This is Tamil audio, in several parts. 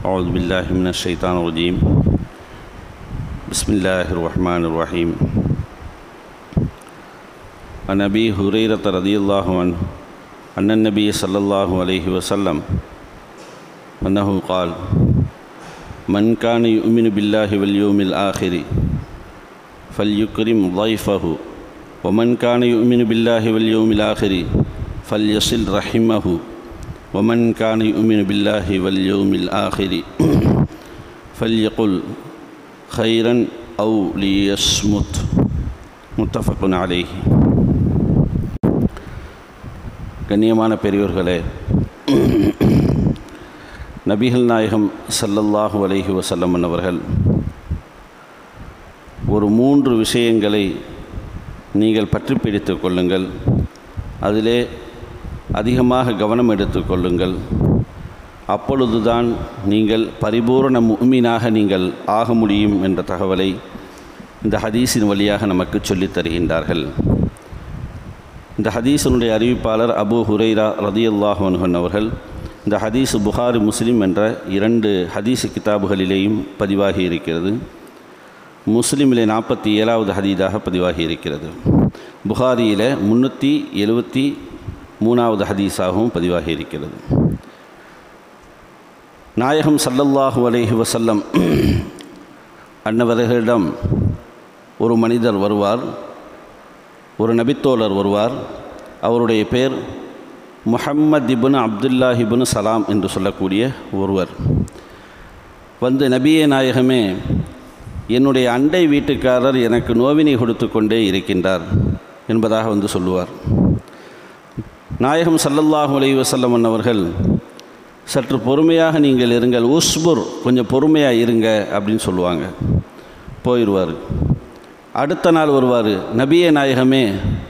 أعوذ بالله من الشيطان الرجيم بسم الله الرحمن الرحيم عن أبي هريرة رضي الله عنه أن النبي صلى الله عليه وسلم أنه قال من كان يؤمن بالله واليوم الآخر فليكرم ضيفه ومن كان يؤمن بالله واليوم الآخر فليصل رحمه ومن كان يؤمن بالله واليوم الآخر فليقل خيرا أو ليصمت متفق عليه கண்ணியமான பெரியோர்களே நபிகள் நாயகம் சல்லல்லாஹு அலைஹி வசல்லம் அவர்கள் ஒரு மூன்று விஷயங்களை நீங்கள் பற்றி பிடித்து கொள்ளுங்கள் அதிலே அதிகமாக கவனம் எடுத்துக்கொள்ளுங்கள் அப்பொழுதுதான் நீங்கள் பரிபூரண முக்மீனாக நீங்கள் ஆக முடியும் என்ற தகவலை இந்த ஹதீஸின் வழியாக நமக்கு சொல்லித் தருகின்றார்கள் இந்த ஹதீஸினுடைய அறிவிப்பாளர் அபு ஹுரைரா ரதியுல்லாஹன் அவர்கள் இந்த ஹதீஸ் புகாரி முஸ்லீம் என்ற இரண்டு ஹதீஸ் கிதாபுகளிலேயும் பதிவாகி இருக்கிறது முஸ்லீமிலே நாற்பத்தி ஏழாவது ஹதீதாக பதிவாகி இருக்கிறது புகாரியில் முந்நூற்றி எழுபத்தி மூணாவது ஹதீஸாகவும் பதிவாகி இருக்கிறது நாயகம் சல்லல்லாஹு அலைஹி வசல்லம் அன்னவர்களிடம் ஒரு மனிதர் வருவார் ஒரு நபித்தோழர் வருவார் அவருடைய பேர் முஹம்மத் இபுன் அப்துல்லாஹிபுன் சலாம் என்று சொல்லக்கூடிய ஒருவர் வந்து நபியே நாயகமே என்னுடைய அண்டை வீட்டுக்காரர் எனக்கு நோவினை கொடுத்து கொண்டே இருக்கின்றார் என்பதாக வந்து சொல்லுவார் நாயகம் சல்லல்லாஹு அலைஹி வசல்லம் அவர்கள் சற்று பொறுமையாக நீங்கள் இருங்கள் உஸ்புர் கொஞ்சம் பொறுமையாக இருங்க அப்படின்னு சொல்லுவாங்க போயிடுவார் அடுத்த நாள் வருவார் நபிய நாயகமே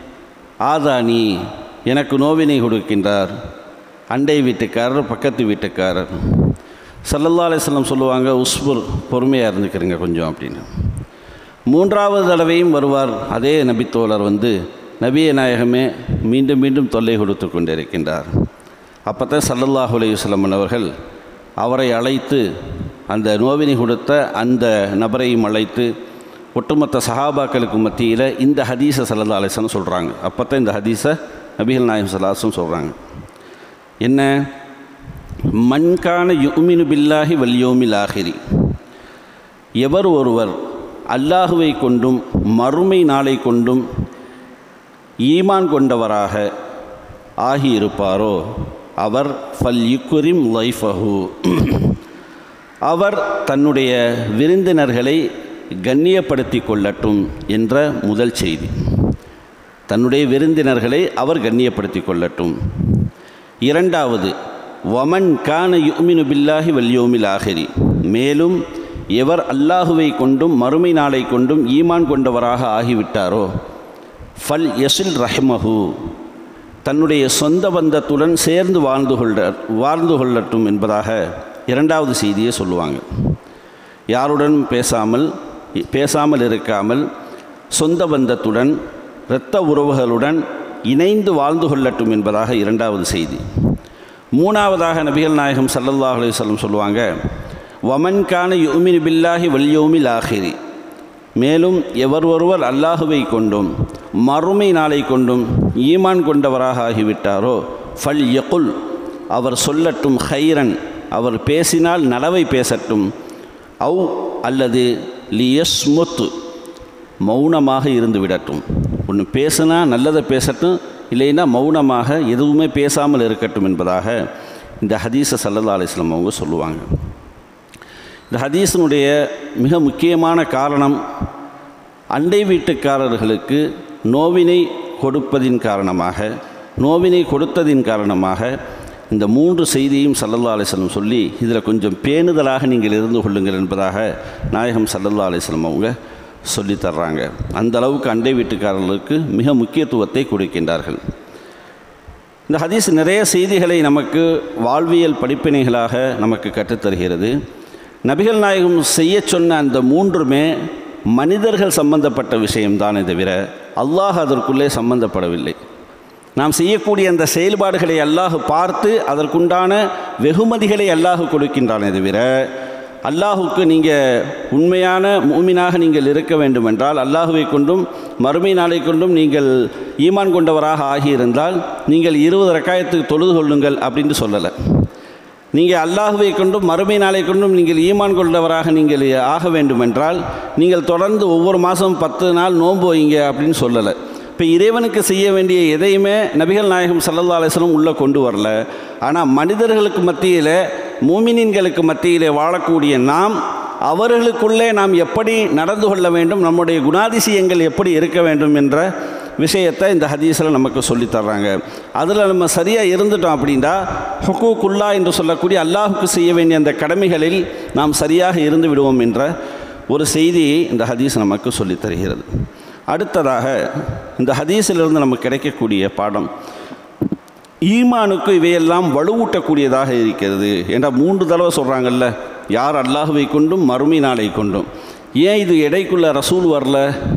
ஆதானி எனக்கு நோவினை கொடுக்கின்றார் அண்டை வீட்டுக்காரர் பக்கத்து வீட்டுக்காரர் சல்லல்லா அலிஸ்லம் சொல்லுவாங்க உஸ்புர் பொறுமையாக இருந்துக்கிறீங்க கொஞ்சம் அப்படின்னு மூன்றாவது தடவையும் வருவார் அதே நபித்தோழர் வந்து நபிய நாயகமே மீண்டும் மீண்டும் தொல்லை கொடுத்து கொண்டிருக்கின்றார் அப்போ தான் சல்லல்லாஹு அலையுஸ்லமன் அவர்கள் அவரை அழைத்து அந்த நோவினை கொடுத்த அந்த நபரையும் அழைத்து ஒட்டுமொத்த சஹாபாக்களுக்கு மத்தியில் இந்த ஹதீஸை சல்லல்லா அலிஸ்லம் சொல்கிறாங்க அப்போ தான் இந்த ஹதீஸை நபிகள் நாயம் சல்லாஸும் சொல்கிறாங்க என்ன மண்கான யுமினு பில்லாஹி வல்யோமில் ஆகிரி எவர் ஒருவர் அல்லாஹுவை கொண்டும் மறுமை நாளை கொண்டும் ஈமான் கொண்டவராக ஆகியிருப்பாரோ அவர் ஃபல் யுக்குரிம் லைஃபஹு அவர் தன்னுடைய விருந்தினர்களை கண்ணியப்படுத்தி கொள்ளட்டும் என்ற முதல் செய்தி தன்னுடைய விருந்தினர்களை அவர் கண்ணியப்படுத்தி கொள்ளட்டும் இரண்டாவது வமன் கான யுமினு பில்லாஹி வல்யோமில் ஆகிரி மேலும் எவர் அல்லாஹுவை கொண்டும் மறுமை நாளை கொண்டும் ஈமான் கொண்டவராக ஆகிவிட்டாரோ ஃபல் யசில் ரஹ்மஹு தன்னுடைய சொந்த பந்தத்துடன் சேர்ந்து வாழ்ந்து கொள்ள வாழ்ந்து கொள்ளட்டும் என்பதாக இரண்டாவது செய்தியை சொல்லுவாங்க யாருடனும் பேசாமல் பேசாமல் இருக்காமல் சொந்த பந்தத்துடன் இரத்த உறவுகளுடன் இணைந்து வாழ்ந்து கொள்ளட்டும் என்பதாக இரண்டாவது செய்தி மூணாவதாக நபிகள் நாயகம் சல்லல்லாஹ் அலையம் சொல்லுவாங்க வமன்கான யுமின் பில்லாஹி வல்யோமில் ஆகிரி மேலும் எவர் ஒருவர் அல்லாஹுவை கொண்டும் மறுமை நாளை கொண்டும் ஈமான் கொண்டவராக ஆகிவிட்டாரோ ஃபல் யகுல் அவர் சொல்லட்டும் ஹைரன் அவர் பேசினால் நலவை பேசட்டும் அவு அல்லது லியஸ்முத்து மௌனமாக இருந்து விடட்டும் ஒன்று பேசுனா நல்லதை பேசட்டும் இல்லைன்னா மௌனமாக எதுவுமே பேசாமல் இருக்கட்டும் என்பதாக இந்த ஹதீஸை சல்லல்லா அலிஸ்லாம் அவங்க சொல்லுவாங்க இந்த ஹதீஸினுடைய மிக முக்கியமான காரணம் அண்டை வீட்டுக்காரர்களுக்கு நோவினை கொடுப்பதின் காரணமாக நோவினை கொடுத்ததின் காரணமாக இந்த மூன்று செய்தியும் சல்லல்லா அலிஸ்லம் சொல்லி இதில் கொஞ்சம் பேணுதலாக நீங்கள் இருந்து கொள்ளுங்கள் என்பதாக நாயகம் சல்லல்லா அலிஸ்லம் அவங்க சொல்லி தர்றாங்க அந்த அளவுக்கு அண்டை வீட்டுக்காரர்களுக்கு மிக முக்கியத்துவத்தை கொடுக்கின்றார்கள் இந்த ஹதீஸ் நிறைய செய்திகளை நமக்கு வாழ்வியல் படிப்பினைகளாக நமக்கு கற்றுத்தருகிறது நபிகள் நாயகம் செய்ய சொன்ன அந்த மூன்றுமே மனிதர்கள் சம்பந்தப்பட்ட விஷயம்தானே தவிர அல்லாஹ் அதற்குள்ளே சம்பந்தப்படவில்லை நாம் செய்யக்கூடிய அந்த செயல்பாடுகளை அல்லாஹ் பார்த்து அதற்குண்டான வெகுமதிகளை அல்லாஹ் கொடுக்கின்றானே தவிர அல்லாஹுக்கு நீங்கள் உண்மையான மூமினாக நீங்கள் இருக்க வேண்டும் என்றால் அல்லாஹுவை கொண்டும் மறுமை நாளை கொண்டும் நீங்கள் ஈமான் கொண்டவராக ஆகியிருந்தால் நீங்கள் இருபது ரக்காயத்துக்கு தொழுது கொள்ளுங்கள் அப்படின்னு சொல்லலை நீங்கள் அல்லாஹுவை கொண்டும் மறுமை நாளை கொண்டும் நீங்கள் ஈமான் கொண்டவராக நீங்கள் ஆக வேண்டுமென்றால் நீங்கள் தொடர்ந்து ஒவ்வொரு மாதம் பத்து நாள் நோன்பு வைங்க அப்படின்னு சொல்லலை இப்போ இறைவனுக்கு செய்ய வேண்டிய எதையுமே நபிகள் நாயகம் சல்லல்லா அலிஸ்லம் உள்ளே கொண்டு வரல ஆனால் மனிதர்களுக்கு மத்தியில் மூமினின்களுக்கு மத்தியிலே வாழக்கூடிய நாம் அவர்களுக்குள்ளே நாம் எப்படி நடந்து கொள்ள வேண்டும் நம்முடைய குணாதிசயங்கள் எப்படி இருக்க வேண்டும் என்ற விஷயத்தை இந்த ஹதீஸில் நமக்கு சொல்லித் தர்றாங்க அதில் நம்ம சரியாக இருந்துட்டோம் அப்படின்னா ஹுக்கூக்குல்லா என்று சொல்லக்கூடிய அல்லாஹுக்கு செய்ய வேண்டிய அந்த கடமைகளில் நாம் சரியாக இருந்து விடுவோம் என்ற ஒரு செய்தியை இந்த ஹதீஸ் நமக்கு சொல்லித் தருகிறது அடுத்ததாக இந்த ஹதீஸிலிருந்து நமக்கு கிடைக்கக்கூடிய பாடம் ஈமானுக்கு இவையெல்லாம் வலுவூட்டக்கூடியதாக இருக்கிறது என்ற மூன்று தடவை சொல்கிறாங்கல்ல யார் அல்லாஹுவை கொண்டும் மறுமை நாளை கொண்டும் ஏன் இது எடைக்குள்ள ரசூல் வரல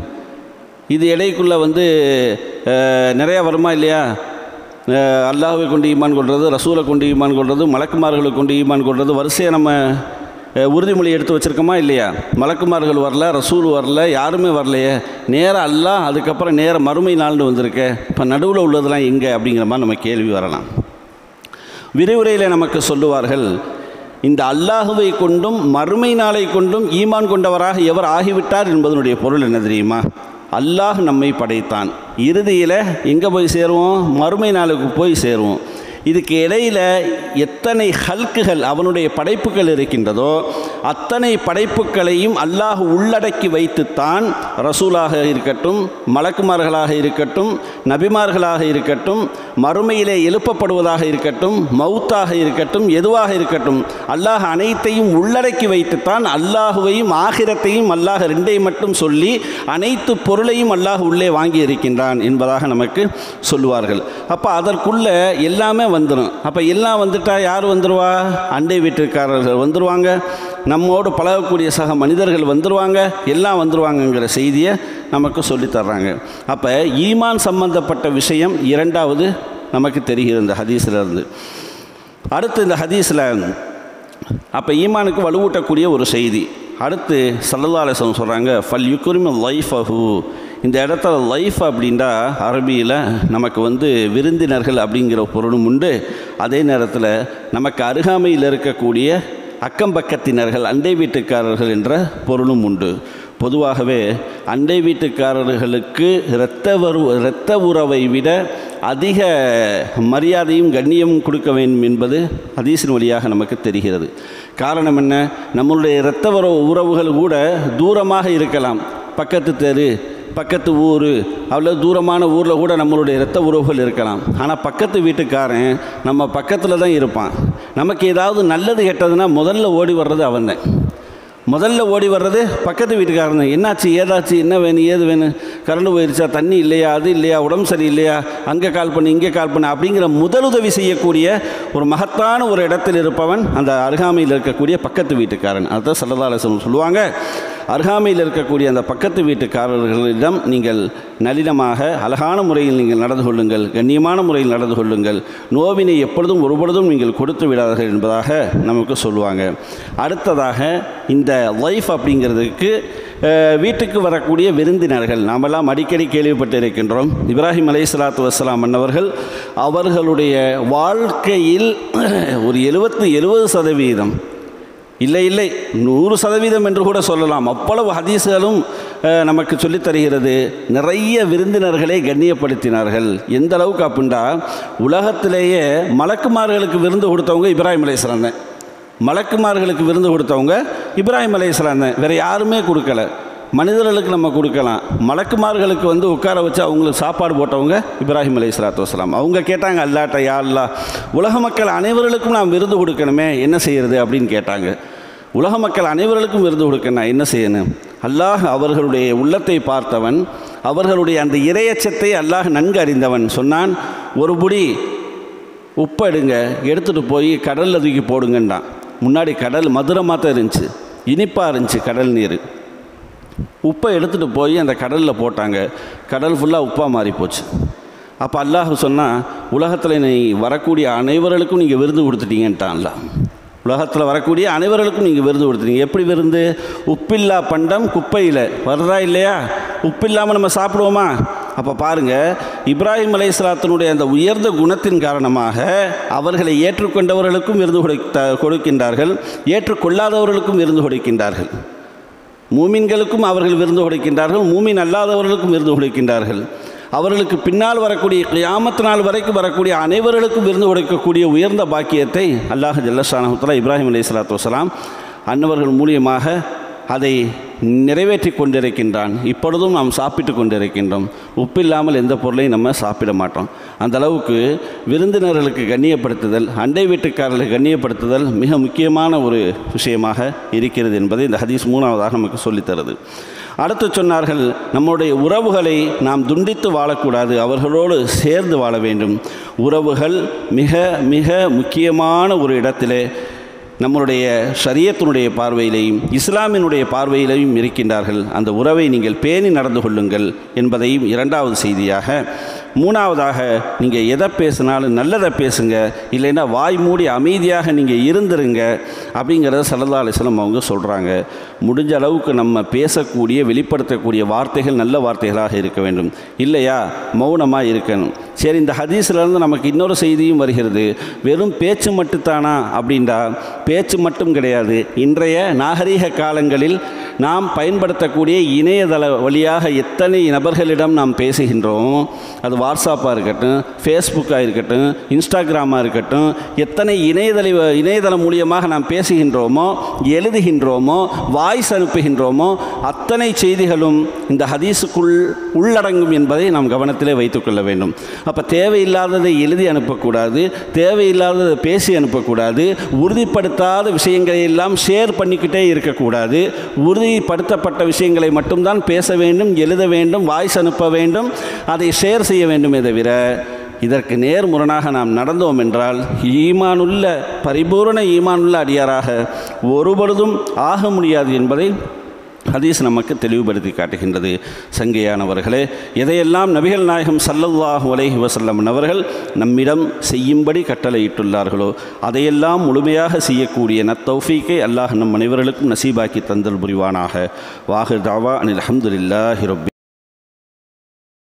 இது எடைக்குள்ளே வந்து அஹ், நிறையா வருமா இல்லையா அஹ், அல்லாஹ்வை கொண்டு ஈமான் கொள்வது ரசூலை கொண்டு ஈமான் கொள்வது மலக்குமார்களை கொண்டு ஈமான் கொள்வது வரிசையாக நம்ம அஹ், உறுதிமொழி எடுத்து வச்சுருக்கோமா இல்லையா மலக்குமார்கள் வரல ரசூல் வரல யாருமே வரலையே நேராக அல்லாஹ் அதுக்கப்புறம் நேர மறுமை நாள்னு வந்திருக்கே இப்போ நடுவில் உள்ளதெல்லாம் எங்கே அப்படிங்கிற மாதிரி நம்ம கேள்வி வரலாம் விரிவுரையில் நமக்கு சொல்லுவார்கள் இந்த அல்லாஹுவை கொண்டும் மறுமை நாளை கொண்டும் ஈமான் கொண்டவராக எவர் ஆகிவிட்டார் என்பதனுடைய பொருள் என்ன தெரியுமா அல்லாஹ் நம்மை படைத்தான் இறுதியில் எங்கே போய் சேருவோம் மறுமை நாளுக்கு போய் சேருவோம் இதுக்கு இடையில் எத்தனை ஹல்குகள் அவனுடைய படைப்புகள் இருக்கின்றதோ அத்தனை படைப்புகளையும் அல்லாஹ் உள்ளடக்கி வைத்துத்தான் ரசூலாக இருக்கட்டும் மலக்குமார்களாக இருக்கட்டும் நபிமார்களாக இருக்கட்டும் மறுமையிலே எழுப்பப்படுவதாக இருக்கட்டும் மௌத்தாக இருக்கட்டும் எதுவாக இருக்கட்டும் அல்லாஹ் அனைத்தையும் உள்ளடக்கி வைத்துத்தான் அல்லாஹுவையும் ஆகிரத்தையும் அல்லாஹ் ரெண்டையும் மட்டும் சொல்லி அனைத்து பொருளையும் அல்லாஹ் உள்ளே வாங்கி இருக்கின்றான் என்பதாக நமக்கு சொல்லுவார்கள் அப்போ அதற்குள்ள எல்லாமே வந்துடும் அப்போ எல்லாம் வந்துட்டா யார் வந்துடுவா அண்டை வீட்டுக்காரர்கள் வந்துடுவாங்க நம்மோடு பழகக்கூடிய சக மனிதர்கள் வந்துடுவாங்க எல்லாம் வந்துடுவாங்கங்கிற செய்தியை நமக்கு சொல்லித் தர்றாங்க அப்போ ஈமான் சம்பந்தப்பட்ட விஷயம் இரண்டாவது நமக்கு தெரிகிறது இந்த ஹதீஸில் இருந்து அடுத்து இந்த ஹதீஸில் அப்போ ஈமானுக்கு வலுவூட்டக்கூடிய ஒரு செய்தி அடுத்து சல்லல்லாசம் சொல்கிறாங்க ஃபல் யுக்குரிம லைஃப் அஹு இந்த இடத்துல லைஃப் அப்படின்னா அரபியில் நமக்கு வந்து விருந்தினர்கள் அப்படிங்கிற பொருளும் உண்டு அதே நேரத்தில் நமக்கு அருகாமையில் இருக்கக்கூடிய அக்கம் பக்கத்தினர்கள் அண்டை வீட்டுக்காரர்கள் என்ற பொருளும் உண்டு பொதுவாகவே அண்டை வீட்டுக்காரர்களுக்கு இரத்த வரு இரத்த உறவை விட அதிக மரியாதையும் கண்ணியமும் கொடுக்க வேண்டும் என்பது ஹதீஸின் வழியாக நமக்கு தெரிகிறது காரணம் என்ன நம்மளுடைய இரத்த வர உறவுகள் கூட தூரமாக இருக்கலாம் பக்கத்து தெரு பக்கத்து ஊர் அவ்வளோ தூரமான ஊரில் கூட நம்மளுடைய இரத்த உறவுகள் இருக்கலாம் ஆனால் பக்கத்து வீட்டுக்காரன் நம்ம பக்கத்தில் தான் இருப்பான் நமக்கு ஏதாவது நல்லது கெட்டதுன்னா முதல்ல ஓடி வர்றது அவன் தான் முதல்ல ஓடி வர்றது பக்கத்து வீட்டுக்காரன் தான். என்னாச்சு ஏதாச்சு என்ன வேணும் ஏது வேணும் கரண்ட் போயிருச்சா தண்ணி இல்லையா அது இல்லையா உடம்பு சரி இல்லையா அங்கே கால் பண்ணு இங்கே கால் பண்ணு அப்படிங்கிற முதலுதவி செய்யக்கூடிய ஒரு மகத்தான ஒரு இடத்தில் இருப்பவன் அந்த அருகாமையில் இருக்கக்கூடிய பக்கத்து வீட்டுக்காரன் அதுதான் சல்லதாலசம் சொல்லுவாங்க அருகாமையில் இருக்கக்கூடிய அந்த பக்கத்து வீட்டுக்காரர்களிடம் நீங்கள் நளினமாக அழகான முறையில் நீங்கள் நடந்து கொள்ளுங்கள் கண்ணியமான முறையில் நடந்து கொள்ளுங்கள் நோவினை எப்பொழுதும் ஒருபொழுதும் நீங்கள் கொடுத்து விடாதீர்கள் என்பதாக நமக்கு சொல்லுவாங்க அடுத்ததாக இந்த லைஃப் அப்படிங்கிறதுக்கு அஹ், வீட்டுக்கு வரக்கூடிய விருந்தினர்கள் நாமெல்லாம் அடிக்கடி கேள்விப்பட்டு இருக்கின்றோம் இப்ராஹிம் அலை சலாத்து வசலாம் அன்னவர்கள் அவர்களுடைய வாழ்க்கையில் ஒரு எழுபத்து எழுபது சதவீதம் இல்லை இல்லை நூறு சதவீதம் என்று கூட சொல்லலாம் அவ்வளவு ஹதீஸ்களும் அஹ், நமக்கு சொல்லித் தருகிறது நிறைய விருந்தினர்களை கண்ணியப்படுத்தினார்கள் எந்த அளவுக்கு அப்படின்னா உலகத்திலேயே மலக்குமார்களுக்கு விருந்து கொடுத்தவங்க இப்ராஹிம் அலையாம் தான் மலக்குமார்களுக்கு விருந்து கொடுத்தவங்க இப்ராஹிம் அலையாம் தான் வேறு யாருமே கொடுக்கல மனிதர்களுக்கு நம்ம கொடுக்கலாம் மலக்குமார்களுக்கு வந்து உட்கார வச்சு அவங்களுக்கு சாப்பாடு போட்டவங்க இப்ராஹிம் அலை சலாத்து வசலாம் அவங்க கேட்டாங்க அல்லாட்ட யா அல்லா உலக மக்கள் அனைவர்களுக்கும் நாம் விருது கொடுக்கணுமே என்ன செய்யறது அப்படின்னு கேட்டாங்க உலக மக்கள் அனைவர்களுக்கும் விருது கொடுக்கணும் என்ன செய்யணும் அல்லாஹ் அவர்களுடைய உள்ளத்தை பார்த்தவன் அவர்களுடைய அந்த இரையச்சத்தை அல்லாஹ் நன்கு அறிந்தவன் சொன்னான் ஒரு புடி உப்பை எடுங்க எடுத்துகிட்டு போய் கடலில் தூக்கி போடுங்கன்றான் முன்னாடி கடல் மதுரமாக தான் இருந்துச்சு இனிப்பாக இருந்துச்சு கடல் நீர் உப்பை எடுத்துகிட்டு போய் அந்த கடலில் போட்டாங்க கடல் ஃபுல்லாக உப்பாக மாறி போச்சு அப்போ அல்லாஹ் சொன்னால் உலகத்தில் நீ வரக்கூடிய அனைவர்களுக்கும் நீங்கள் விருது கொடுத்துட்டீங்கன்ட்டான்ல உலகத்தில் வரக்கூடிய அனைவர்களுக்கும் நீங்கள் விருது கொடுத்துட்டீங்க எப்படி விருந்து உப்பில்லா பண்டம் குப்பையில் வருதா இல்லையா உப்பில்லாமல் நம்ம சாப்பிடுவோமா அப்போ பாருங்கள் இப்ராஹிம் அலைஹிஸ்ஸலாத்தினுடைய அந்த உயர்ந்த குணத்தின் காரணமாக அவர்களை ஏற்றுக்கொண்டவர்களுக்கும் விருது கொடுத்த கொடுக்கின்றார்கள் ஏற்றுக்கொள்ளாதவர்களுக்கும் விருந்து கொடுக்கின்றார்கள் மூமின்களுக்கும் அவர்கள் விருந்து கொடுக்கின்றார்கள் மூமின் அல்லாதவர்களுக்கும் விருந்து கொடுக்கின்றார்கள் அவர்களுக்கு பின்னால் வரக்கூடிய கியாமத்து நாள் வரைக்கும் வரக்கூடிய அனைவர்களுக்கும் விருந்து கொடுக்கக்கூடிய உயர்ந்த பாக்கியத்தை அல்லாஹ் ஜல்லஷானஹுத்தலா இப்ராஹிம் அலி சலாத்து வசலாம் அன்னவர்கள் மூலியமாக அதை நிறைவேற்றி கொண்டிருக்கின்றான் இப்பொழுதும் நாம் சாப்பிட்டு கொண்டிருக்கின்றோம் உப்பில்லாமல் எந்த பொருளையும் நம்ம சாப்பிட மாட்டோம் அந்த அளவுக்கு விருந்தினர்களுக்கு கண்ணியப்படுத்துதல் அண்டை வீட்டுக்காரர்களுக்கு கண்ணியப்படுத்துதல் மிக முக்கியமான ஒரு விஷயமாக இருக்கிறது என்பதை இந்த ஹதீஸ் மூணாவதாக நமக்கு சொல்லித்தருது அடுத்து சொன்னார்கள் நம்முடைய உறவுகளை நாம் துண்டித்து வாழக்கூடாது அவர்களோடு சேர்ந்து வாழ வேண்டும் உறவுகள் மிக மிக முக்கியமான ஒரு இடத்திலே நம்மளுடைய ஷரியத்தினுடைய பார்வையிலையும் இஸ்லாமினுடைய பார்வையிலையும் இருக்கின்றார்கள் அந்த உறவை நீங்கள் பேணி நடந்து கொள்ளுங்கள் என்பதையும் இரண்டாவது செய்தியாக மூணாவதாக நீங்கள் எதை பேசினாலும் நல்லதை பேசுங்க இல்லைன்னா வாய் மூடி அமைதியாக நீங்கள் இருந்துருங்க அப்படிங்கிறத சல்லா அலிஸ்லம் அவங்க சொல்கிறாங்க முடிஞ்ச அளவுக்கு நம்ம பேசக்கூடிய வெளிப்படுத்தக்கூடிய வார்த்தைகள் நல்ல வார்த்தைகளாக இருக்க வேண்டும் இல்லையா மௌனமாக இருக்கணும் சரி இந்த ஹதீஸ்லேருந்து நமக்கு இன்னொரு செய்தியும் வருகிறது வெறும் பேச்சு மட்டுத்தானா அப்படின்டா பேச்சு மட்டும் கிடையாது இன்றைய நாகரீக காலங்களில் நாம் பயன்படுத்தக்கூடிய இணையதள வழியாக எத்தனை நபர்களிடம் நாம் பேசுகின்றோம் அது வாட்ஸ்அப்பாக இருக்கட்டும் ஃபேஸ்புக்காக இருக்கட்டும் இன்ஸ்டாகிராமாக இருக்கட்டும் எத்தனை இணையதள இணையதளம் மூலியமாக நாம் பேசுகின்றோமோ எழுதுகின்றோமோ வாய்ஸ் அனுப்புகின்றோமோ அத்தனை செய்திகளும் இந்த ஹதீஸுக்குள் உள்ளடங்கும் என்பதை நாம் கவனத்திலே வைத்துக்கொள்ள வேண்டும் அப்போ தேவையில்லாததை எழுதி அனுப்பக்கூடாது தேவையில்லாததை பேசி அனுப்பக்கூடாது உறுதிப்படுத்தாத விஷயங்களை எல்லாம் ஷேர் பண்ணிக்கிட்டே இருக்கக்கூடாது உறுதிப்படுத்தப்பட்ட விஷயங்களை மட்டும்தான் பேச வேண்டும் எழுத வேண்டும் வாய்ஸ் அனுப்ப வேண்டும் அதை ஷேர் செய்ய வேண்டுமே தவிர இதற்கு நேர்முரணாக நாம் நடந்தோம் என்றால் ஈமானுள்ள பரிபூரண ஈமானுள்ள அடியாராக ஒருபொழுதும் ஆக முடியாது என்பதை ஹதீஸ் நமக்கு தெளிவுபடுத்தி காட்டுகின்றது சங்கையானவர்களே எதையெல்லாம் நபிகள் நாயகம் சல்லல்லாஹு அலைஹி வசல்லம் அவர்கள் நம்மிடம் செய்யும்படி கட்டளையிட்டுள்ளார்களோ அதையெல்லாம் முழுமையாக செய்யக்கூடிய நத்தௌஃபீக்கை அல்லாஹ் நம் அனைவர்களுக்கும் நசீபாக்கி தந்தல் புரிவானாக வாஹு தாவா அனில் அஹமதுல்லாஹி ரப்பி